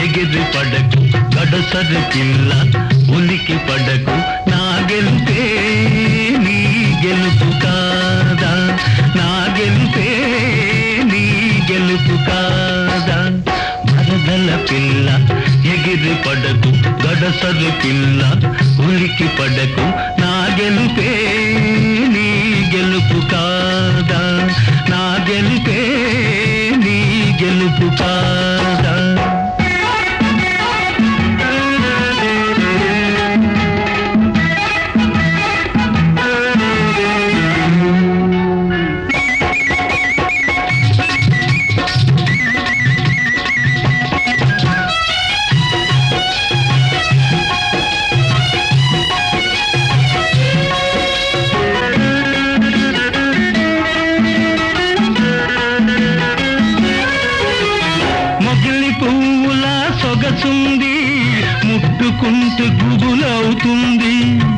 ఎగిరి పడకు గడసరి పిల్ల ఉలికి పడకు నా గెలుపే నీ గెలుపు కాదా నా గెలుపే నీ గెలుపు కాదా మరదల పిల్ల ఎగిరి పడకు గడసరి పిల్ల ఉలికి పడకు నా గెలుపే నీ గెలుపు కాదా నా గెలుపే నీ గెలుపు కాదా మొగిలి పువ్వుల సొగసుంది ముట్టుకుంటే గుబులవుతుంది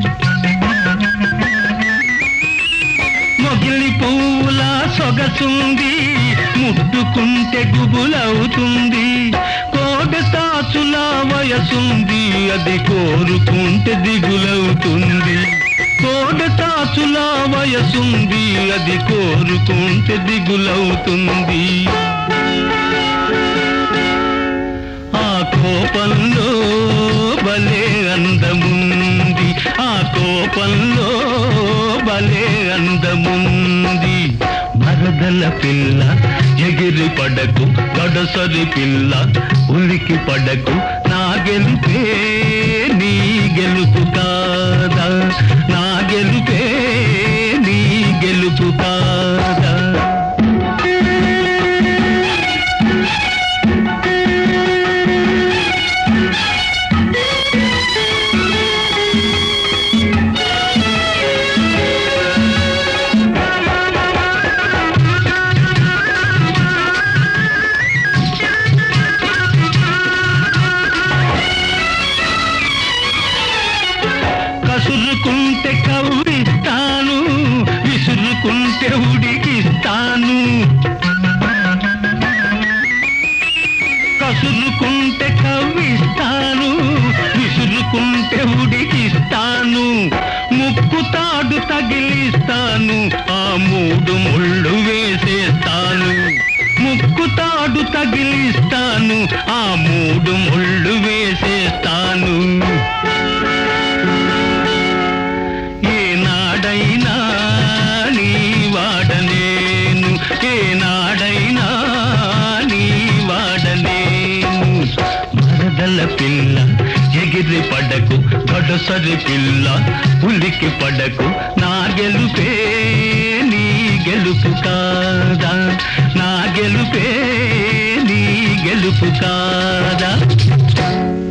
మొగిలి పువ్వుల సొగసుంది ముట్టుకుంటే గుబులవుతుంది కోడతాచుల వయసుంది అది కోరుకుంటే దిగులవుతుంది కోడతాచుల వయసుంది అది కోరుకుంటే దిగులవుతుంది ఆ కోపంలో భలే అందముంది ఆ కోపంలో భలే అందముంది మరదల పిల్ల ఎగిరి పడకు గడసరి పిల్ల ఉలికి పడకు నా గెలుపే నీ గెలుపు కాదా నా గెలుపే నీ గెలుపు కాదా కసురుకుంటే కవ్విస్తాను విసురుకుంటే ఉడికిస్తాను కసురుకుంటే కవ్విస్తాను విసురుకుంటే ఉడికిస్తాను ముక్కు తాడు తగిలిస్తాను ఆ మూడు ముళ్ళు వేసేస్తాను ముక్కు తాడు తగిలిస్తాను ఆ మూడు ముళ్ళు వేసేస్తాను ఏనాడైనా నీ వాడనేను ఏనాడైనా నీ వాడనేను మరదల పిల్ల ఎగిరి పడకు గడసరి పిల్ల ఉలికి పడకు నా గెలుపే నీ గెలుపు కాదా నా గెలుపే నీ గెలుపు కాదా